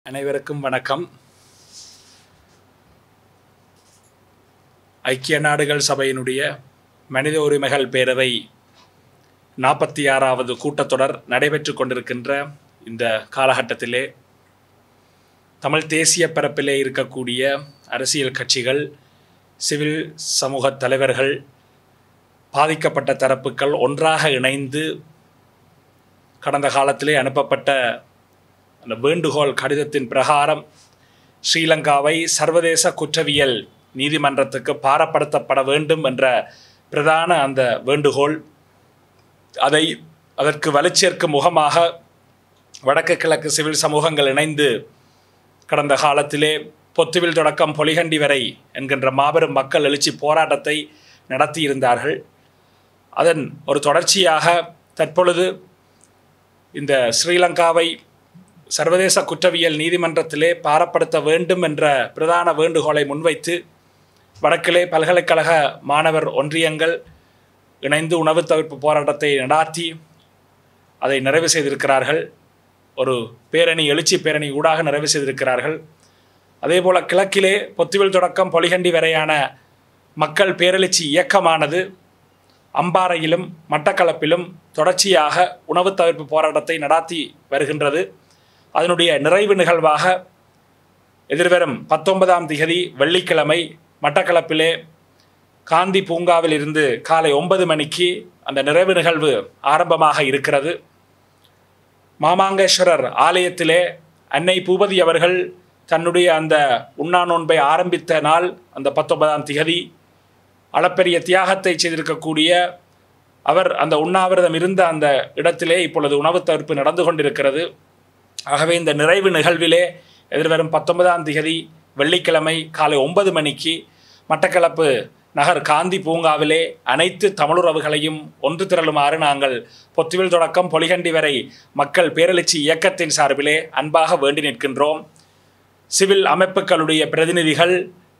அனைவருக்கும் வணக்கம் ஐக்கிய நாடுகள் சபையினுடைய மனித உரிமைகள் பேரவை நாற்பத்தி ஆறாவது கூட்டத்தொடர் நடைபெற்று கொண்டிருக்கின்ற இந்த காலகட்டத்திலே தமிழ் தேசிய பரப்பிலே இருக்கக்கூடிய அரசியல் கட்சிகள் சிவில் சமூக தலைவர்கள் பாதிக்கப்பட்ட தரப்புகள் ஒன்றாக இணைந்து கடந்த காலத்திலே அனுப்பப்பட்ட அந்த வேண்டுகோள் கடிதத்தின் பிரகாரம் ஸ்ரீலங்காவை சர்வதேச குற்றவியல் நீதிமன்றத்துக்கு பாரப்படுத்தப்பட வேண்டும் என்ற பிரதான அந்த வேண்டுகோள் அதை அதற்கு வலுச்சேர்க்கும் முகமாக வடக்கு கிழக்கு சிவில் சமூகங்கள் இணைந்து கடந்த காலத்திலே பொத்துவில் தொடக்கம் பொலிகண்டி வரை என்கின்ற மாபெரும் மக்கள் எழுச்சி போராட்டத்தை நடத்தியிருந்தார்கள் அதன் ஒரு தொடர்ச்சியாக தற்பொழுது இந்த ஸ்ரீலங்காவை சர்வதேச குற்றவியல் நீதிமன்றத்திலே பாரப்படுத்த வேண்டும் என்ற பிரதான வேண்டுகோளை முன்வைத்து வடக்கிலே பல்கலைக்கழக மாணவர் ஒன்றியங்கள் இணைந்து உணவு தவிர்ப்பு போராட்டத்தை நடாத்தி அதை நிறைவு செய்திருக்கிறார்கள் ஒரு பேரணி எழுச்சி பேரணி ஊடாக நிறைவு செய்திருக்கிறார்கள் அதேபோல கிழக்கிலே பொத்துவில் தொடக்கம் பொலிகண்டி வரையான மக்கள் பேரெழுச்சி இயக்கமானது அம்பாறையிலும் மட்டக்களப்பிலும் தொடர்ச்சியாக உணவு தவிர்ப்பு போராட்டத்தை நடாத்தி வருகின்றது அதனுடைய நிறைவு நிகழ்வாக எதிர்வரும் பத்தொன்பதாம் திகதி வெள்ளிக்கிழமை மட்டக்களப்பிலே காந்தி பூங்காவில் இருந்து காலை ஒன்பது மணிக்கு அந்த நிறைவு நிகழ்வு ஆரம்பமாக இருக்கிறது மாமாங்கேஸ்வரர் ஆலயத்திலே அன்னை பூபதி அவர்கள் தன்னுடைய அந்த உண்ணா நோன்பை ஆரம்பித்த நாள் அந்த பத்தொன்பதாம் திகதி அளப்பெரிய தியாகத்தை செய்திருக்கக்கூடிய அவர் அந்த உண்ணாவிரதம் இருந்த அந்த இடத்திலே இப்பொழுது உணவு தவிர்ப்பு நடந்து கொண்டிருக்கிறது ஆகவே இந்த நிறைவு நிகழ்விலே எதிர்வரும் பத்தொன்பதாம் திகதி வெள்ளிக்கிழமை காலை ஒன்பது மணிக்கு மட்டக்களப்பு நகர் காந்தி பூங்காவிலே அனைத்து தமிழுறவுகளையும் ஒன்று திரளுமாறு நாங்கள் பொத்துவில் தொடக்கம் பொலிகண்டி வரை மக்கள் பேரெழுச்சி இயக்கத்தின் சார்பிலே அன்பாக வேண்டி நிற்கின்றோம் சிவில் அமைப்புகளுடைய பிரதிநிதிகள்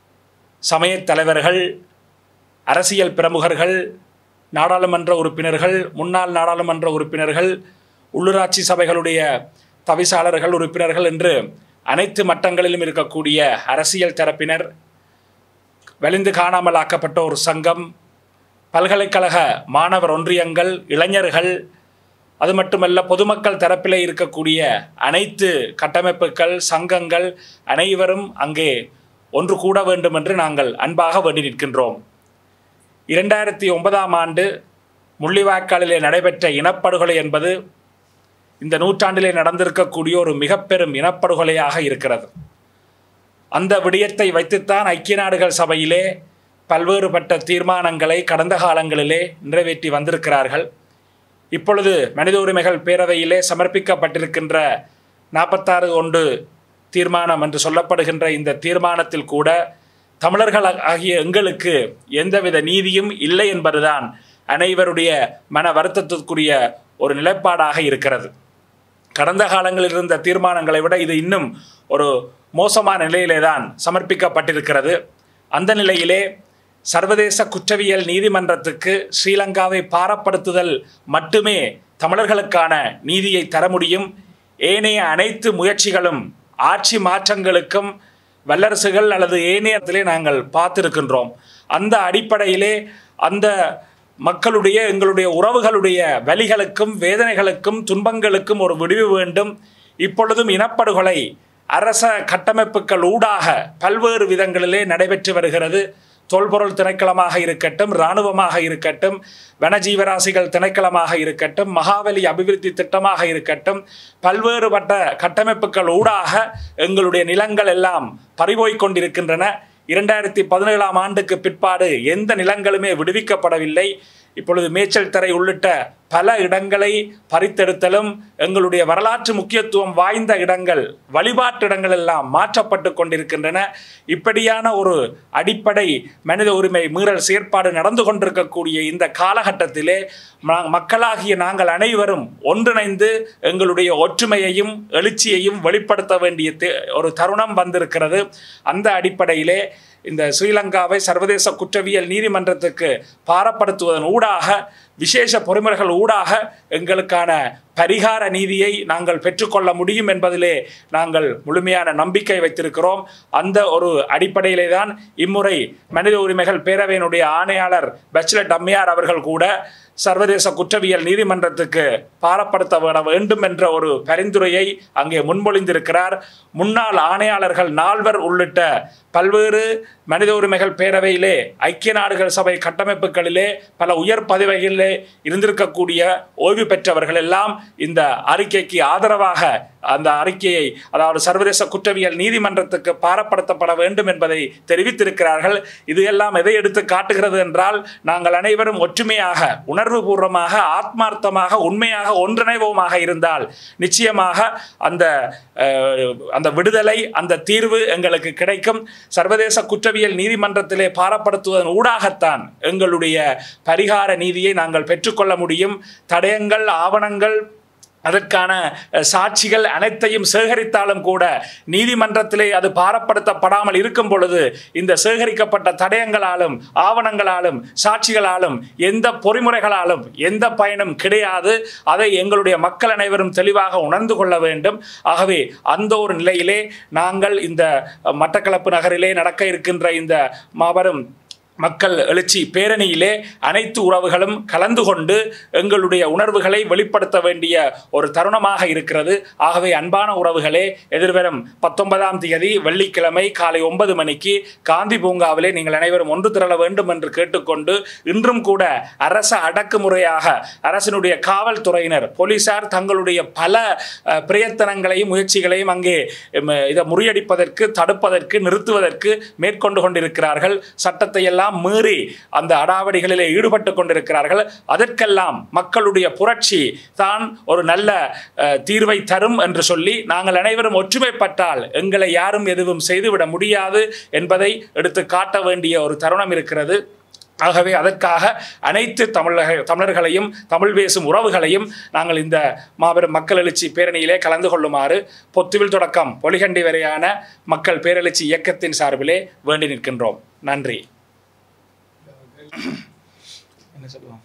சமயத் தலைவர்கள் அரசியல் பிரமுகர்கள் நாடாளுமன்ற உறுப்பினர்கள் முன்னாள் நாடாளுமன்ற உறுப்பினர்கள் உள்ளூராட்சி சபைகளுடைய தவிசாளர்கள் உறுப்பினர்கள் என்று அனைத்து மட்டங்களிலும் இருக்கக்கூடிய அரசியல் தரப்பினர் வலிந்து காணாமல் ஆக்கப்பட்ட ஒரு சங்கம் பல்கலைக்கழக மாணவர் ஒன்றியங்கள் இளைஞர்கள் அது மட்டுமல்ல பொதுமக்கள் தரப்பிலே இருக்கக்கூடிய அனைத்து கட்டமைப்புகள் சங்கங்கள் அனைவரும் அங்கே ஒன்று கூட வேண்டும் என்று நாங்கள் அன்பாக வேண்டி நிற்கின்றோம் இரண்டாயிரத்தி ஒன்பதாம் ஆண்டு முள்ளிவாய்க்காலிலே நடைபெற்ற இனப்படுகொலை என்பது இந்த நூற்றாண்டிலே நடந்திருக்கக்கூடிய ஒரு மிக பெரும் இனப்படுகொலையாக இருக்கிறது அந்த விடயத்தை வைத்துத்தான் ஐக்கிய நாடுகள் சபையிலே பல்வேறுபட்ட தீர்மானங்களை கடந்த காலங்களிலே நிறைவேற்றி வந்திருக்கிறார்கள் இப்பொழுது மனித உரிமைகள் பேரவையிலே சமர்ப்பிக்கப்பட்டிருக்கின்ற நாற்பத்தாறு ஒன்று தீர்மானம் என்று சொல்லப்படுகின்ற இந்த தீர்மானத்தில் கூட தமிழர்கள் ஆகிய எங்களுக்கு எந்தவித நீதியும் இல்லை என்பதுதான் அனைவருடைய மன வருத்தத்திற்குரிய ஒரு நிலைப்பாடாக இருக்கிறது கடந்த காலங்களில் இருந்த தீர்மானங்களை விட இது இன்னும் ஒரு மோசமான நிலையிலே தான் சமர்ப்பிக்கப்பட்டிருக்கிறது அந்த நிலையிலே சர்வதேச குற்றவியல் நீதிமன்றத்துக்கு ஸ்ரீலங்காவை பாரப்படுத்துதல் மட்டுமே தமிழர்களுக்கான நீதியை தர முடியும் ஏனைய அனைத்து முயற்சிகளும் ஆட்சி மாற்றங்களுக்கும் வல்லரசுகள் அல்லது ஏனையத்திலே நாங்கள் பார்த்திருக்கின்றோம் அந்த அடிப்படையிலே அந்த மக்களுடைய எங்களுடைய உறவுகளுடைய வலிகளுக்கும் வேதனைகளுக்கும் துன்பங்களுக்கும் ஒரு விடிவு வேண்டும் இப்பொழுதும் இனப்படுகொலை அரச கட்டமைப்புகள் ஊடாக பல்வேறு விதங்களிலே நடைபெற்று வருகிறது தொல்பொருள் திணைக்களமாக இருக்கட்டும் இராணுவமாக இருக்கட்டும் வனஜீவராசிகள் திணைக்களமாக இருக்கட்டும் மகாவலி அபிவிருத்தி திட்டமாக இருக்கட்டும் பல்வேறுபட்ட கட்டமைப்புகள் ஊடாக எங்களுடைய நிலங்கள் எல்லாம் பறிபோய் கொண்டிருக்கின்றன இரண்டாயிரத்தி பதினேழாம் ஆண்டுக்கு பிற்பாடு எந்த நிலங்களுமே விடுவிக்கப்படவில்லை இப்பொழுது மேய்ச்சல் தரை உள்ளிட்ட பல இடங்களை பறித்தெடுத்தலும் எங்களுடைய வரலாற்று முக்கியத்துவம் வாய்ந்த இடங்கள் வழிபாட்டு இடங்கள் எல்லாம் மாற்றப்பட்டு கொண்டிருக்கின்றன இப்படியான ஒரு அடிப்படை மனித உரிமை மீறல் செயற்பாடு நடந்து கொண்டிருக்கக்கூடிய இந்த காலகட்டத்திலே மக்களாகிய நாங்கள் அனைவரும் ஒன்றிணைந்து எங்களுடைய ஒற்றுமையையும் எழுச்சியையும் வெளிப்படுத்த வேண்டிய ஒரு தருணம் வந்திருக்கிறது அந்த அடிப்படையிலே இந்த ஸ்ரீலங்காவை சர்வதேச குற்றவியல் நீதிமன்றத்துக்கு பாரப்படுத்துவதன் ஊடாக விசேஷ பொறிமுறைகள் ஊடாக எங்களுக்கான பரிகார நீதியை நாங்கள் பெற்றுக்கொள்ள முடியும் என்பதிலே நாங்கள் முழுமையான நம்பிக்கை வைத்திருக்கிறோம் அந்த ஒரு அடிப்படையிலே தான் இம்முறை மனித உரிமைகள் பேரவையினுடைய ஆணையாளர் பச்லட் அம்மையார் அவர்கள் கூட சர்வதேச குற்றவியல் நீதிமன்றத்துக்கு பாரப்படுத்த வேண்டும் என்ற ஒரு பரிந்துரையை அங்கே முன்மொழிந்திருக்கிறார் முன்னாள் ஆணையாளர்கள் நால்வர் உள்ளிட்ட பல்வேறு மனித உரிமைகள் பேரவையிலே ஐக்கிய நாடுகள் சபை கட்டமைப்புகளிலே பல உயர் பதவிகளிலே இருந்திருக்கக்கூடிய ஓய்வு பெற்றவர்கள் எல்லாம் இந்த அறிக்கைக்கு ஆதரவாக அந்த அறிக்கையை அதாவது சர்வதேச குற்றவியல் நீதிமன்றத்துக்கு பாரப்படுத்தப்பட வேண்டும் என்பதை தெரிவித்திருக்கிறார்கள் இது எல்லாம் எதை எடுத்து காட்டுகிறது என்றால் நாங்கள் அனைவரும் ஒற்றுமையாக உணர்வுபூர்வமாக ஆத்மார்த்தமாக உண்மையாக ஒன்றிணைவோமாக இருந்தால் நிச்சயமாக அந்த அஹ், அந்த விடுதலை அந்த தீர்வு எங்களுக்கு கிடைக்கும் சர்வதேச குற்றவியல் நீதிமன்றத்திலே பாரப்படுத்துவதன் ஊடாகத்தான் எங்களுடைய பரிகார நீதியை நாங்கள் பெற்றுக்கொள்ள முடியும் தடயங்கள் ஆவணங்கள் அதற்கான அஹ், சாட்சிகள் அனைத்தையும் சேகரித்தாலும் கூட நீதிமன்றத்திலே அது பாரப்படுத்தப்படாமல் இருக்கும் பொழுது இந்த சேகரிக்கப்பட்ட தடயங்களாலும் ஆவணங்களாலும் சாட்சிகளாலும் எந்த பொறிமுறைகளாலும் எந்த பயனும் கிடையாது அதை எங்களுடைய மக்கள் அனைவரும் தெளிவாக உணர்ந்து கொள்ள வேண்டும் ஆகவே அந்த ஒரு நிலையிலே நாங்கள் இந்த அஹ், மட்டக்களப்பு நகரிலே நடக்க இருக்கின்ற இந்த மாபெரும் மக்கள் எழுச்சி பேரணியிலே அனைத்து உறவுகளும் கலந்து கொண்டு எங்களுடைய உணர்வுகளை வெளிப்படுத்த வேண்டிய ஒரு தருணமாக இருக்கிறது ஆகவே அன்பான உறவுகளே எதிர்வரும் பத்தொன்பதாம் தேதி வெள்ளிக்கிழமை காலை ஒன்பது மணிக்கு காந்தி பூங்காவிலே நீங்கள் அனைவரும் ஒன்று திரள வேண்டும் என்று கேட்டுக்கொண்டு இன்றும் கூட அரச அடக்குமுறையாக அரசினுடைய காவல்துறையினர் போலீசார் தங்களுடைய பல அஹ், பிரயத்தனங்களையும் முயற்சிகளையும் அங்கே ம், இதை முறியடிப்பதற்கு தடுப்பதற்கு நிறுத்துவதற்கு மேற்கொண்டு கொண்டிருக்கிறார்கள் சட்டத்தை எல்லாம் மீறி அந்த அடாவடிகளிலே ஈடுபட்டு கொண்டிருக்கிறார்கள் அதற்கெல்லாம் மக்களுடைய புரட்சி தான் ஒரு நல்ல அஹ், தீர்வை தரும் என்று சொல்லி நாங்கள் அனைவரும் ஒற்றுமைப்பட்டால் எங்களை யாரும் எதுவும் செய்துவிட முடியாது என்பதை எடுத்து காட்ட வேண்டிய ஒரு தருணம் இருக்கிறது ஆகவே அதற்காக அனைத்து தமிழக தமிழர்களையும் தமிழ் பேசும் உறவுகளையும் நாங்கள் இந்த மாபெரும் மக்கள் எழுச்சி பேரணியிலே கலந்து கொள்ளுமாறு பொத்துவில் தொடக்கம் பொலிகண்டி வரையான மக்கள் பேரெழுச்சி இயக்கத்தின் சார்பிலே வேண்டி நிற்கின்றோம் நன்றி என்ன சொல்லுவோம்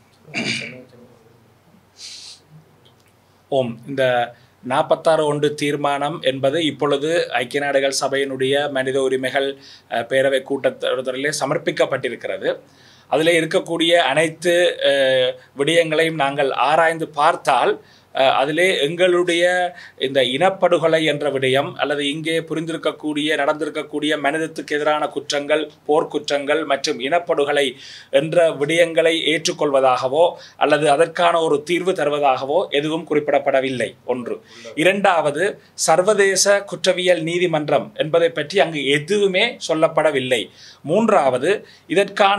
ஓம் இந்த நாற்பத்தாறு ஒன்று தீர்மானம் என்பது இப்பொழுது ஐக்கிய நாடுகள் சபையினுடைய மனித உரிமைகள் அஹ், பேரவை கூட்டத்தொடரிலே சமர்ப்பிக்கப்பட்டிருக்கிறது அதில் இருக்கக்கூடிய அனைத்து அஹ், விடயங்களையும் நாங்கள் ஆராய்ந்து பார்த்தால் அஹ், அதிலே எங்களுடைய இந்த இனப்படுகொலை என்ற விடயம் அல்லது இங்கே புரிந்திருக்கக்கூடிய நடந்திருக்கக்கூடிய மனிதத்துக்கு எதிரான குற்றங்கள் போர்க்குற்றங்கள் மற்றும் இனப்படுகொலை என்ற விடயங்களை ஏற்றுக்கொள்வதாகவோ அல்லது அதற்கான ஒரு தீர்வு தருவதாகவோ எதுவும் குறிப்பிடப்படவில்லை ஒன்று இரண்டாவது சர்வதேச குற்றவியல் நீதிமன்றம் என்பதை பற்றி அங்கு எதுவுமே சொல்லப்படவில்லை மூன்றாவது இதற்கான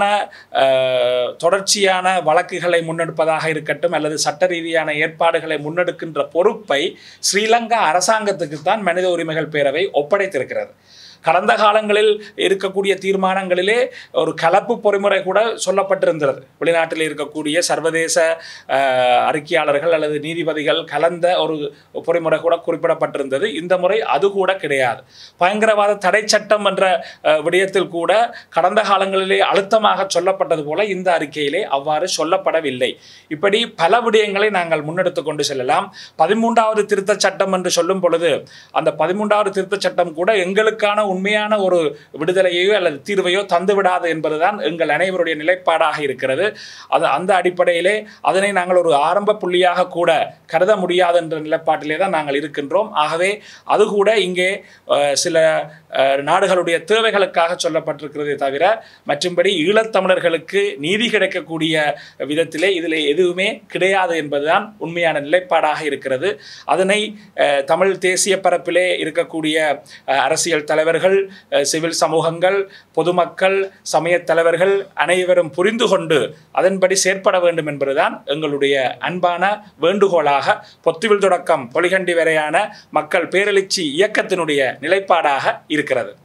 அஹ், தொடர்ச்சியான வழக்குகளை முன்னெடுப்பதாக இருக்கட்டும் அல்லது சட்ட ரீதியான ஏற்பாடுகளை முன்னெடுக்கின்ற பொறுப்பை ஸ்ரீலங்கா அரசாங்கத்துக்கு தான் மனித உரிமைகள் பேரவை ஒப்படைத்திருக்கிறது கடந்த காலங்களில் இருக்கக்கூடிய தீர்மானங்களிலே ஒரு கலப்பு பொறிமுறை கூட சொல்லப்பட்டிருந்தது வெளிநாட்டில் இருக்கக்கூடிய சர்வதேச அஹ், அறிக்கையாளர்கள் அல்லது நீதிபதிகள் கலந்த ஒரு பொறிமுறை கூட குறிப்பிடப்பட்டிருந்தது இந்த முறை அது கூட கிடையாது பயங்கரவாத தடை சட்டம் என்ற அஹ், விடயத்தில் கூட கடந்த காலங்களிலே அழுத்தமாக சொல்லப்பட்டது போல இந்த அறிக்கையிலே அவ்வாறு சொல்லப்படவில்லை இப்படி பல விடயங்களை நாங்கள் முன்னெடுத்து கொண்டு செல்லலாம் பதிமூன்றாவது திருத்தச் சட்டம் என்று சொல்லும் பொழுது அந்த பதிமூன்றாவது திருத்தச் சட்டம் கூட எங்களுக்கான உண்மையான ஒரு விடுதலையோ அல்லது தீர்வையோ தந்துவிடாது என்பதுதான் எங்கள் அனைவருடைய நிலைப்பாடாக இருக்கிறது அது அந்த அடிப்படையிலே அதனை நாங்கள் ஒரு ஆரம்ப புள்ளியாக கூட கருத முடியாது என்ற நிலைப்பாட்டிலே தான் நாங்கள் இருக்கின்றோம் ஆகவே அது கூட இங்கே அஹ், சில அஹ், நாடுகளுடைய தேவைகளுக்காக சொல்லப்பட்டிருக்கிறதே தவிர மற்றும்படி ஈழத்தமிழர்களுக்கு நீதி கிடைக்கக்கூடிய விதத்திலே இதில் எதுவுமே கிடையாது என்பதுதான் உண்மையான நிலைப்பாடாக இருக்கிறது அதனை அஹ், தமிழ் தேசிய பரப்பிலே இருக்கக்கூடிய அஹ், அரசியல் தலைவர்கள் அஹ், சிவில் சமூகங்கள் பொதுமக்கள் சமயத் தலைவர்கள் அனைவரும் புரிந்து கொண்டு அதன்படி செயற்பட வேண்டும் என்பதுதான் எங்களுடைய அன்பான வேண்டுகோளாக பொத்துவில் தொடக்கம் பொலிகண்டி வரையான மக்கள் பேரெழுச்சி இயக்கத்தினுடைய நிலைப்பாடாக இருக்கிறது